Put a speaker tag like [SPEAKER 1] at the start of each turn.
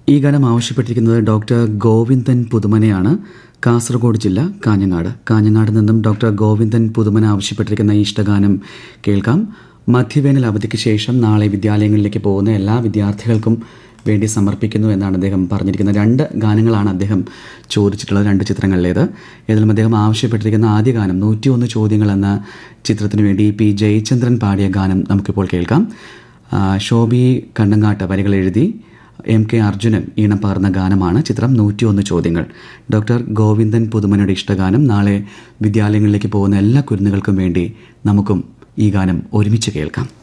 [SPEAKER 1] ഈ ഗാനം ആവശ്യപ്പെട്ടിരിക്കുന്നത് ഡോക്ടർ ഗോവിന്ദൻ പുതുമനയാണ് കാസർഗോഡ് ജില്ല കാഞ്ഞങ്ങാട് കാഞ്ഞങ്ങാട് നിന്നും ഡോക്ടർ ഗോവിന്ദൻ പുതുമന ആവശ്യപ്പെട്ടിരിക്കുന്ന ഈ ഇഷ്ടഗാനം കേൾക്കാം മധ്യവേനൽ അവധിക്ക് ശേഷം നാളെ വിദ്യാലയങ്ങളിലേക്ക് പോകുന്ന എല്ലാ വിദ്യാർത്ഥികൾക്കും വേണ്ടി സമർപ്പിക്കുന്നു എന്നാണ് അദ്ദേഹം പറഞ്ഞിരിക്കുന്നത് രണ്ട് ഗാനങ്ങളാണ് അദ്ദേഹം ചോദിച്ചിട്ടുള്ളത് രണ്ട് ചിത്രങ്ങളിലേത് ഏതായാലും അദ്ദേഹം ആവശ്യപ്പെട്ടിരിക്കുന്ന ആദ്യ ഗാനം നൂറ്റിയൊന്ന് ചോദ്യങ്ങൾ എന്ന ചിത്രത്തിനു വേണ്ടി പി ജയചന്ദ്രൻ പാടിയ ഗാനം നമുക്കിപ്പോൾ കേൾക്കാം ആ, ശോഭി കണ്ണങ്ങാട്ട് വരികൾ എഴുതി എം കെ അർജുനൻ ഈണം പകർന്ന ഗാനമാണ് ചിത്രം നൂറ്റിയൊന്ന് ചോദ്യങ്ങൾ ഡോക്ടർ ഗോവിന്ദൻ പുതുമനയുടെ ഇഷ്ടഗാനം നാളെ വിദ്യാലയങ്ങളിലേക്ക് പോകുന്ന എല്ലാ കുരുന്നുകൾക്കും വേണ്ടി നമുക്കും ഈ ഗാനം ഒരുമിച്ച് കേൾക്കാം